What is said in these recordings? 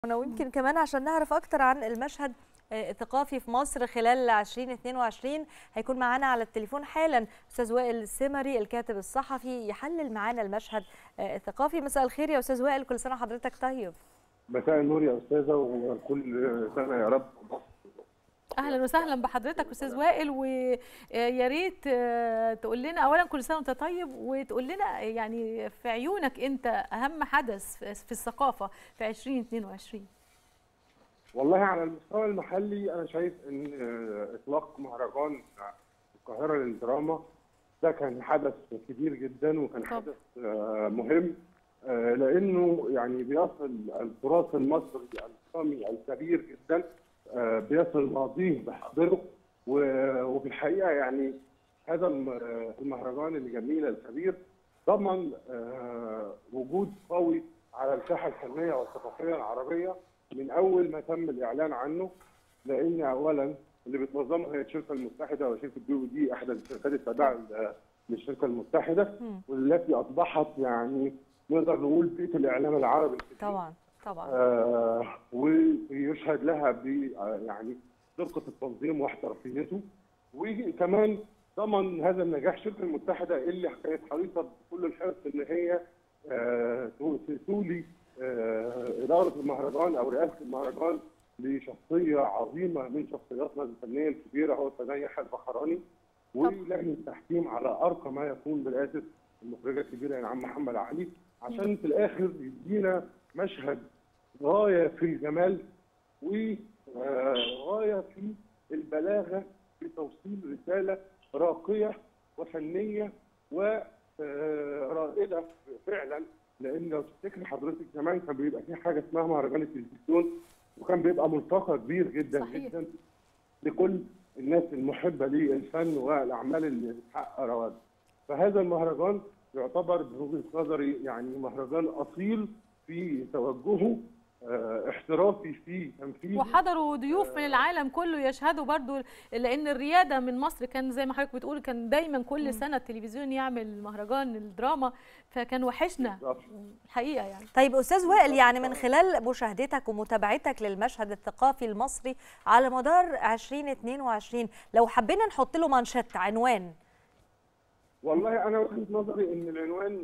ويمكن كمان عشان نعرف اكتر عن المشهد الثقافي في مصر خلال 2022 هيكون معانا على التليفون حالا استاذ وائل السمري الكاتب الصحفي يحلل معانا المشهد الثقافي مساء الخير يا استاذ وائل كل سنه وحضرتك طيب مساء النور يا استاذه وكل سنه يا رب اهلا وسهلا بحضرتك استاذ وائل ويا ريت تقول لنا اولا كل سنه وانت طيب وتقول لنا يعني في عيونك انت اهم حدث في الثقافه في 2022 والله على المستوى المحلي انا شايف ان اطلاق مهرجان القاهره للدراما ده كان حدث كبير جدا وكان حدث مهم لانه يعني بيصل التراث المصري القومي الكبير جدا بيصل ماضيه بحاضره وفي الحقيقه يعني هذا المهرجان الجميل الكبير ضمن وجود قوي على الساحه الفنيه والثقافيه العربيه من اول ما تم الاعلان عنه لان اولا اللي بتنظمها هي الشركه المتحده وشركه بي او دي احدى الشركات التابعه للشركه المتحده والتي اصبحت يعني نقدر نقول بيت الاعلام العربي طبعا طبعا آه ويشهد لها ب يعني دقه التنظيم واحترافيته وكمان ضمن هذا النجاح الشركه المتحده اللي كانت حريصه بكل الحرص ان هي آه تولي آه اداره المهرجان او رئاسه المهرجان لشخصيه عظيمه من شخصياتنا الفنيه الكبيره هو الفنان يحيى البحراني ولجنه التحكيم على ارقى ما يكون برئاسه المخرجه الكبيره العم محمد علي عشان في الاخر يدينا مشهد غايه في الجمال وغايه في البلاغه في توصيل رساله راقيه وفنيه ورائده فعلا لان لو تفتكر حضرتك زمان كان بيبقى في حاجه اسمها مهرجان التلفزيون وكان بيبقى ملتقى كبير جدا صحيح. جدا لكل الناس المحبه للفن والاعمال اللي بتحقق رواد فهذا المهرجان يعتبر بوجهه نظري يعني مهرجان اصيل في توجهه احترافي في تنفيذ وحضروا ضيوف من العالم كله يشهدوا برضو لان الرياده من مصر كان زي ما حضرتك بتقول كان دايما كل سنه التلفزيون يعمل مهرجان الدراما فكان وحشنا الحقيقه يعني طيب استاذ وائل يعني من خلال مشاهدتك ومتابعتك للمشهد الثقافي المصري على مدار 2022 لو حبينا نحط له مانشيت عنوان والله انا وجهه نظري ان العنوان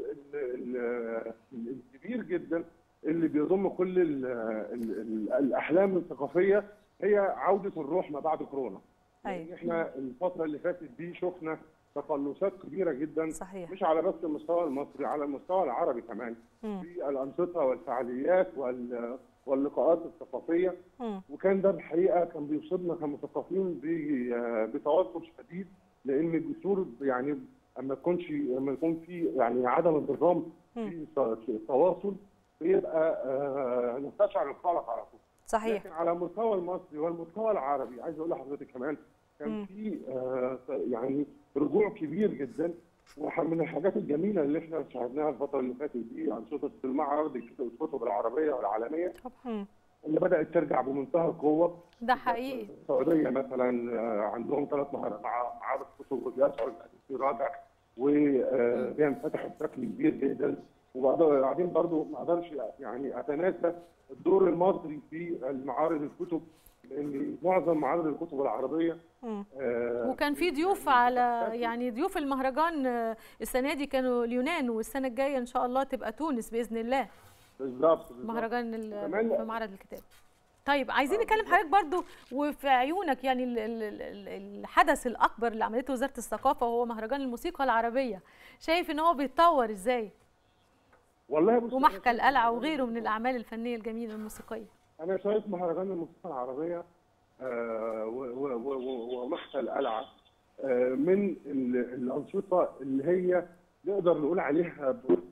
الكبير جدا اللي بيضم كل ال ال ال الاحلام الثقافيه هي عوده الروح ما بعد كورونا. أيوة. يعني احنا الفتره اللي فاتت دي شفنا تقلصات كبيره جدا صحيح. مش على بس المستوى المصري على المستوى العربي كمان م. في الانشطه والفعاليات وال واللقاءات الثقافيه م. وكان ده الحقيقه كان بيصيبنا كمثقفين بتوتر شديد لان الجسور يعني اما يكونش اما يكون في يعني عدم انتظام في التواصل بيبقى آه نستشعر القلق على طول صحيح لكن على المستوى المصري والمستوى العربي عايز اقول لحضرتك كمان كان في آه يعني رجوع كبير جدا ومن الحاجات الجميله اللي احنا شاهدناها الفتره اللي فاتت دي انشطه المعرض الكتب العربيه والعالميه طبعا اللي بدات ترجع بمنتهى القوه ده حقيقي السعوديه مثلا عندهم ثلاث معارض كتب بيسعوا في رادع وبينفتحوا بشكل كبير جدا وبعدين برضو ما اقدرش يعني اتناسى الدور المصري في المعارض الكتب لان معظم معارض الكتب العربيه آه وكان في ضيوف على يعني ضيوف المهرجان السنه دي كانوا اليونان والسنه الجايه ان شاء الله تبقى تونس باذن الله بالظبط مهرجان في معرض الكتاب طيب عايزين نتكلم حضرتك برضو وفي عيونك يعني الحدث الاكبر اللي عملته وزاره الثقافه وهو مهرجان الموسيقى العربيه شايف ان هو بيتطور ازاي والله بص ومحكى القلعه وغيره من الاعمال الفنيه الجميله الموسيقيه انا شايف مهرجان الموسيقى العربيه آه ومحكى القلعه آه من الانشطه اللي هي نقدر نقول عليها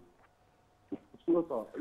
بصوره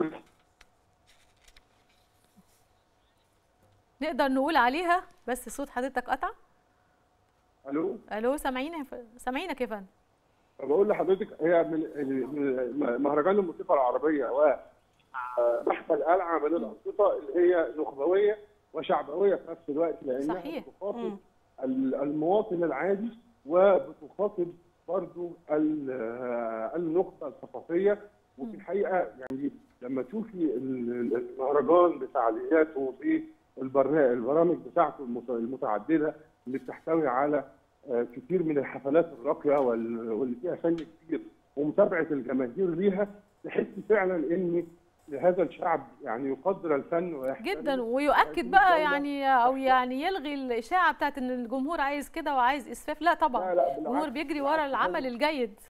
نقدر نقول عليها بس صوت حضرتك قطع الو الو سامعينك سامعينك يا فندم بقول لحضرتك هي من مهرجان الموسيقى العربيه ومحفل القلعه من الانشطه اللي هي نخبويه وشعبويه في نفس الوقت لانها صحيح. بتخاطب المواطن العادي وبتخاطب برضو النقطه الثقافيه وفي الحقيقه يعني لما تشوفي ال- ال- المهرجان بفعالياته بالبرنامج البرامج بتاعته المت- المتعدده اللي بتحتوي على آه، كتير من الحفلات الراقيه وال- واللي فيها فن كتير ومتابعه الجماهير ليها تحس فعلا ان هذا الشعب يعني يقدر الفن ويحترم جدا ويؤكد هذه بقى الدولة. يعني او يعني يلغي الاشاعه بتاعت ان الجمهور عايز كده وعايز اسفاف لا طبعا لا لا الجمهور بالعكس بيجري ورا بالعكس العمل الجيد